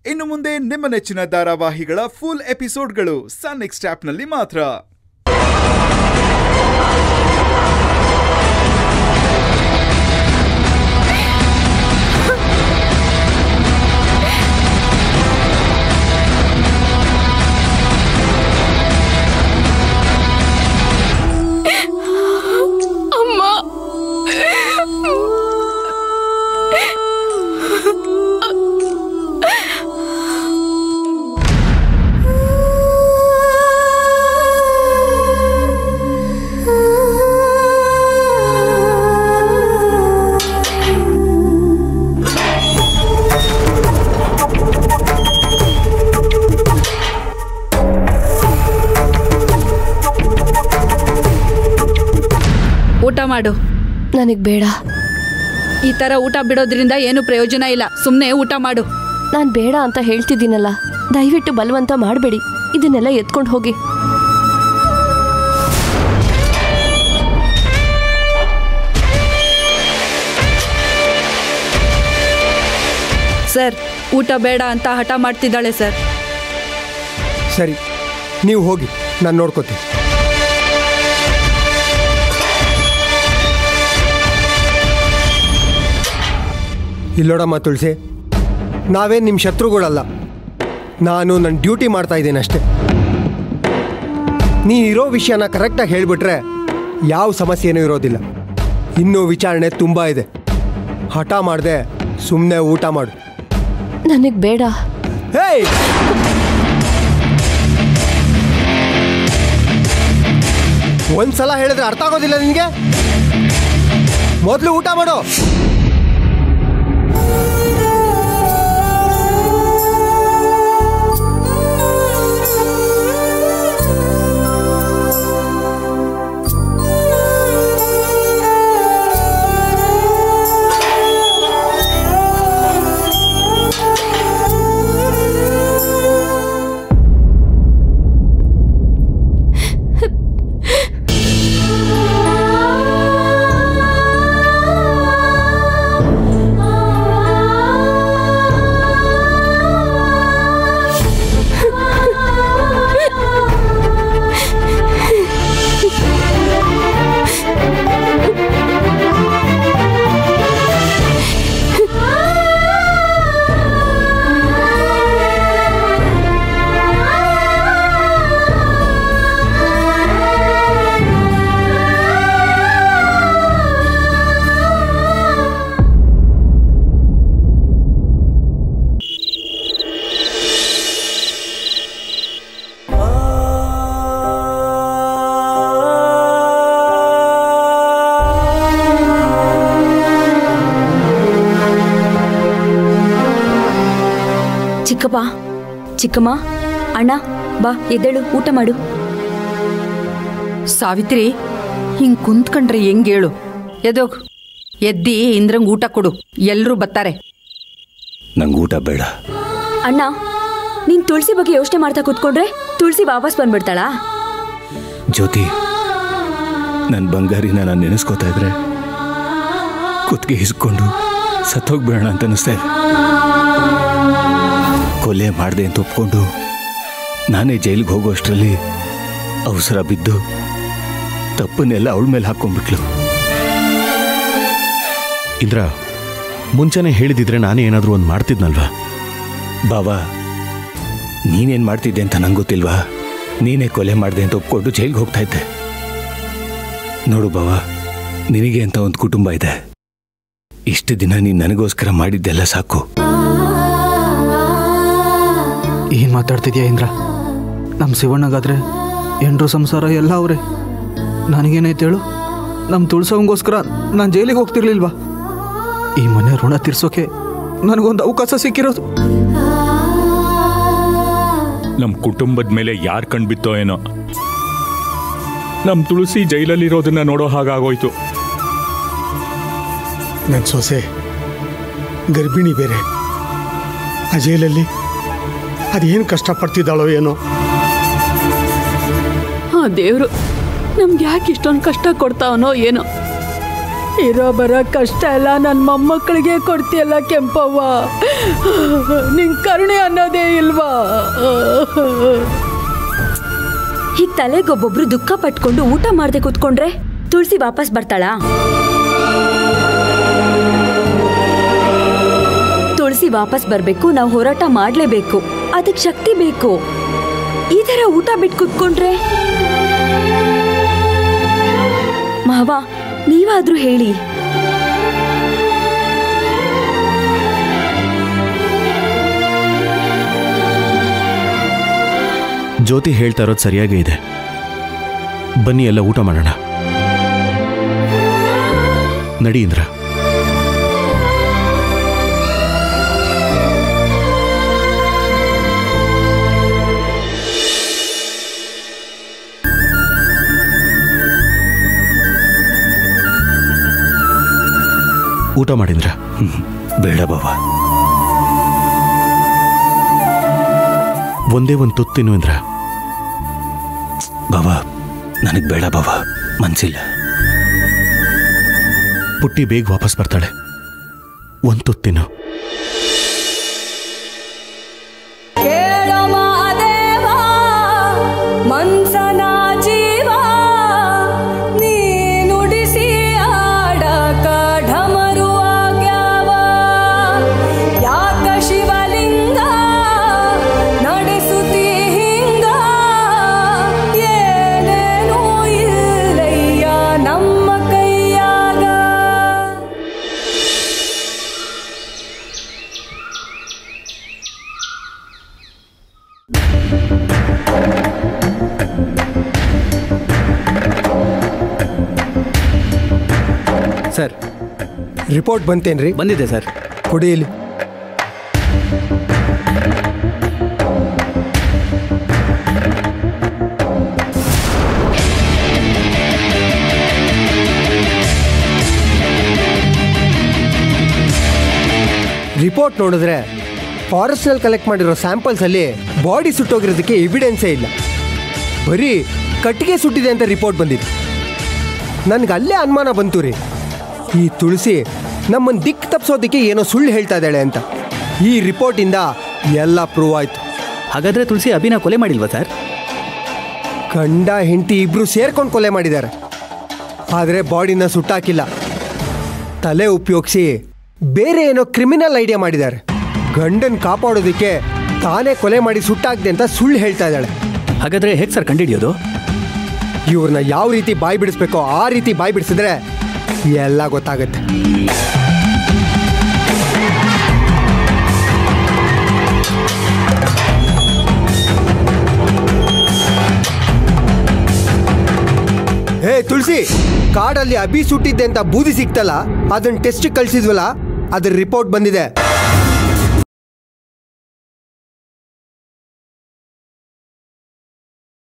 ಇನ್ನು ಮುಂದೆ ನಿಮ್ಮ ನೆಚ್ಚಿನ ಧಾರಾವಾಹಿಗಳ ಫುಲ್ ಎಪಿಸೋಡ್ಗಳು ಸನ್ ನೆಕ್ಸ್ಟ್ ಆಪ್ನಲ್ಲಿ ಮಾತ್ರ ಅಮ್ಮ ಊಟ ಮಾಡು ನನಗ್ ಬೇಡ ಈ ತರ ಊಟ ಬಿಡೋದ್ರಿಂದ ಏನು ಪ್ರಯೋಜನ ಇಲ್ಲ ಸುಮ್ಮನೆ ಊಟ ಮಾಡು ನಾನ್ ಬೇಡ ಅಂತ ಹೇಳ್ತಿದ್ದೀನಲ್ಲ ದಯವಿಟ್ಟು ಬಲವಂತ ಮಾಡಬೇಡಿ ಇದನ್ನೆಲ್ಲ ಎತ್ಕೊಂಡು ಹೋಗಿ ಸರ್ ಊಟ ಬೇಡ ಅಂತ ಹಠ ಮಾಡ್ತಿದ್ದಾಳೆ ಸರ್ ಸರಿ ನೀವು ಹೋಗಿ ನಾನು ನೋಡ್ಕೋತೀನಿ ಇಲ್ಲೋಡಮ್ಮ ತುಳಸಿ ನಾವೇನು ನಿಮ್ಮ ಶತ್ರುಗಳಲ್ಲ ನಾನು ನನ್ನ ಡ್ಯೂಟಿ ಮಾಡ್ತಾ ಇದ್ದೀನಿ ಅಷ್ಟೇ ನೀ ಇರೋ ವಿಷಯನ ಕರೆಕ್ಟಾಗಿ ಹೇಳಿಬಿಟ್ರೆ ಯಾವ ಸಮಸ್ಯೆನೂ ಇರೋದಿಲ್ಲ ಇನ್ನೂ ವಿಚಾರಣೆ ತುಂಬ ಇದೆ ಹಠ ಮಾಡದೆ ಸುಮ್ಮನೆ ಊಟ ಮಾಡು ನನಗ್ ಬೇಡ ಹೇಯ್ ಒಂದ್ಸಲ ಹೇಳಿದ್ರೆ ಅರ್ಥ ಆಗೋದಿಲ್ಲ ನಿನಗೆ ಮೊದಲು ಊಟ ಮಾಡು ಚಿಕ್ಕಪ್ಪ ಚಿಕ್ಕಮ್ಮ ಅಣ್ಣ ಬಾ ಎದ್ದೇಳು ಊಟ ಮಾಡು ಸಾವಿತ್ರಿ ಹಿಂಗ್ ಕುಂತ್ಕೊಂಡ್ರೆ ಹೆಂಗ್ ಹೇಳು ಎದೋಗ್ ಎದ್ದಿ ಇಂದ್ರಂಗ್ ಊಟ ಕೊಡು ಎಲ್ರೂ ಬತ್ತಾರೆ ನಂಗೆ ಊಟ ಬೇಡ ಅಣ್ಣ ನೀನ್ ತುಳಸಿ ಬಗ್ಗೆ ಯೋಚನೆ ಮಾಡ್ತಾ ಕೂತ್ಕೊಂಡ್ರೆ ತುಳಸಿ ವಾಪಸ್ ಬಂದ್ಬಿಡ್ತಾಳಾ ಜ್ಯೋತಿ ನನ್ನ ಬಂಗಾರಿನ ನಾನು ನೆನೆಸ್ಕೋತಾ ಇದ್ರೆ ಕುತ್ತಿಗೆ ಹಿಸ್ಕೊಂಡು ಸತ್ತೋಗ್ಬೇಡ ಅಂತ ಅನಿಸ್ತಾ ಇದೆ ಕೊಲೆ ಮಾಡಿದೆ ಅಂತ ಒಪ್ಕೊಂಡು ನಾನೇ ಜೈಲಿಗೆ ಹೋಗೋ ಅಷ್ಟರಲ್ಲಿ ಅವಸರ ಬಿದ್ದು ತಪ್ಪನ್ನೆಲ್ಲ ಅವಳ ಮೇಲೆ ಹಾಕ್ಕೊಂಡ್ಬಿಟ್ಲು ಇಂದ್ರ ಮುಂಚೆನೆ ಹೇಳಿದಿದ್ರೆ ನಾನೇ ಏನಾದರೂ ಒಂದು ಮಾಡ್ತಿದ್ನಲ್ವಾ ಬಾವಾ ನೀನೇನು ಮಾಡ್ತಿದ್ದೆ ಅಂತ ನಂಗೆ ಗೊತ್ತಿಲ್ವಾ ನೀನೇ ಕೊಲೆ ಮಾಡಿದೆ ಅಂತ ಒಪ್ಕೊಂಡು ಜೈಲಿಗೆ ಹೋಗ್ತಾ ಇದ್ದೆ ನೋಡು ಬಾವ ನಿನಗೆ ಅಂತ ಒಂದು ಕುಟುಂಬ ಇದೆ ಇಷ್ಟು ದಿನ ನೀನು ನನಗೋಸ್ಕರ ಮಾಡಿದ್ದೆಲ್ಲ ಸಾಕು ಏನು ಮಾತಾಡ್ತಿದ್ಯಾ ಇಂದ್ರ ನಮ್ಮ ಶಿವಣ್ಣಗಾದ್ರೆ ಎಂಟ್ರು ಸಂಸಾರ ಎಲ್ಲ ಅವರೇ ನನಗೇನೈತೆ ಹೇಳು ನಮ್ಮ ತುಳ್ಸವಂಗೋಸ್ಕರ ನಾನು ಜೈಲಿಗೆ ಹೋಗ್ತಿರ್ಲಿಲ್ವಾ ಈ ಮನೆ ಋಣ ತೀರ್ಸೋಕೆ ನನಗೊಂದು ಅವಕಾಶ ಸಿಕ್ಕಿರೋದು ನಮ್ಮ ಕುಟುಂಬದ ಮೇಲೆ ಯಾರು ಕಣ್ಬಿತ್ತೋ ಏನೋ ನಮ್ಮ ತುಳಸಿ ಜೈಲಲ್ಲಿರೋದನ್ನ ನೋಡೋ ಹಾಗಾಗೋಯ್ತು ನನ್ನ ಸೊಸೆ ಗರ್ಭಿಣಿ ಬೇರೆ ಆ ಜೈಲಲ್ಲಿ ಅದೇನು ಕಷ್ಟಪಡ್ತಿದ್ದಾಳೋ ಏನೋ ಆ ದೇವ್ರು ನಮ್ಗೆ ಯಾಕೆ ಇಷ್ಟೊಂದು ಕಷ್ಟ ಕೊಡ್ತಾವನೋ ಏನೋ ಇರೋ ಬರೋ ಕಷ್ಟ ಎಲ್ಲ ನನ್ನ ಮೊಮ್ಮಕ್ಕಳಿಗೆ ಕೊಡ್ತೀಯಲ್ಲ ಕೆಂಪವ್ವ ನಿಂಗೆ ಕರುಣೆ ಅನ್ನೋದೇ ಇಲ್ವಾ ಹೀಗ್ ತಲೆಗೊಬ್ಬೊಬ್ರು ದುಃಖ ಪಟ್ಕೊಂಡು ಊಟ ಮಾಡದೆ ಕೂತ್ಕೊಂಡ್ರೆ ತುಳಸಿ ವಾಪಸ್ ಬರ್ತಾಳಾ ತುಳಸಿ ವಾಪಸ್ ಬರ್ಬೇಕು ನಾವು ಹೋರಾಟ ಮಾಡ್ಲೇಬೇಕು ಅದಕ್ಕೆ ಶಕ್ತಿ ಬೇಕು ಈ ತರ ಊಟ ಬಿಟ್ಟು ಕೂತ್ಕೊಂಡ್ರೆ ಮಾವ ನೀವಾದ್ರೂ ಹೇಳಿ ಜ್ಯೋತಿ ಹೇಳ್ತಾ ಇರೋದು ಸರಿಯಾಗೇ ಇದೆ ಬನ್ನಿ ಎಲ್ಲ ಊಟ ಮಾಡೋಣ ನಡಿ ಇಂದ್ರ ಊಟ ಮಾಡಿಂದ್ರ ಬೇಡ ಬಾವಾ ಒಂದೇ ಒಂದು ತುತ್ತಿನು ಇಂದ್ರ ಬಾವಾ ನನಗೆ ಬೇಡ ಬಾವಾ ಮನ್ಸಿಲ್ಲ ಪುಟ್ಟಿ ಬೇಗ ವಾಪಸ್ ಬರ್ತಾಳೆ ಒಂದು ತುತ್ತಿನು ಮನ್ಸನ ಜೀವ ನೀ ನುಡಿಸಿ ಆಡಕ ಢಮರು ಆಗ್ಯಾವ ಯಾಕ ಶಿವಲಿಂಗ ನಡೆಸುತ್ತಿ ಹಿಂಗ ಏನೇನೂ ಇಲ್ಲಯ್ಯ ನಮ್ಮ ಕೈಯಾಗ ಸರ್ ರಿಪೋರ್ಟ್ ಬಂತೇನ್ರಿ ಬಂದಿದೆ ಸರ್ ಕೊಡಿ ಇಲ್ಲಿ ರಿಪೋರ್ಟ್ ನೋಡಿದ್ರೆ ಫಾರೆಸ್ಟ್ನಲ್ಲಿ ಕಲೆಕ್ಟ್ ಮಾಡಿರೋ ಸ್ಯಾಂಪಲ್ಸ್ ಅಲ್ಲಿ ಬಾಡಿ ಸುಟ್ಟೋಗಿರೋದಕ್ಕೆ ಎವಿಡೆನ್ಸೇ ಇಲ್ಲ ಬರೀ ಕಟ್ಟಿಗೆ ಸುಟ್ಟಿದೆ ಅಂತ ರಿಪೋರ್ಟ್ ಬಂದಿದೆ ನನಗೆ ಅಲ್ಲೇ ಅನುಮಾನ ಬಂತು ರೀ ಈ ತುಳಸಿ ನಮ್ಮನ್ನು ದಿಕ್ಕು ತಪ್ಪಿಸೋದಕ್ಕೆ ಏನೋ ಸುಳ್ಳು ಹೇಳ್ತಾ ಇದ್ದಾಳೆ ಅಂತ ಈ ರಿಪೋರ್ಟಿಂದ ಎಲ್ಲ ಪ್ರೂವ್ ಆಯ್ತು ಹಾಗಾದ್ರೆ ತುಳಸಿ ಅಭಿನ ಕೊಲೆ ಮಾಡಿಲ್ವಾ ಸರ್ ಗಂಡ ಹೆಂಡತಿ ಇಬ್ರು ಸೇರ್ಕೊಂಡು ಕೊಲೆ ಮಾಡಿದ್ದಾರೆ ಆದರೆ ಬಾಡಿನ ಸುಟ್ಟಾಕಿಲ್ಲ ತಲೆ ಉಪಯೋಗಿಸಿ ಬೇರೆ ಏನೋ ಕ್ರಿಮಿನಲ್ ಐಡಿಯಾ ಮಾಡಿದ್ದಾರೆ ಗಂಡನ್ ಕಾಪಾಡೋದಕ್ಕೆ ತಾನೇ ಕೊಲೆ ಮಾಡಿ ಸುಟ್ಟಾಕ್ದೆ ಅಂತ ಸುಳ್ಳು ಹೇಳ್ತಾ ಇದ್ದಾಳೆ ಹಾಗಾದ್ರೆ ಹೇಗೆ ಸರ್ ಕಂಡುಹಿಡಿಯೋದು ಇವ್ರನ್ನ ಯಾವ ರೀತಿ ಬಾಯಿ ಬಿಡಿಸ್ಬೇಕೋ ಆ ರೀತಿ ಬಾಯಿ ಬಿಡಿಸಿದ್ರೆ ಎಲ್ಲ ಗೊತ್ತಾಗುತ್ತೆ ಹೇ ತುಳಸಿ ಕಾಡಲ್ಲಿ ಅಭಿ ಸುಟ್ಟಿದ್ದೆ ಅಂತ ಬೂದಿ ಸಿಕ್ತಲ್ಲ ಅದನ್ನ ಟೆಸ್ಟ್ ಕಳ್ಸಿದ್ವಲ್ಲ ಅದ್ರ ರಿಪೋರ್ಟ್ ಬಂದಿದೆ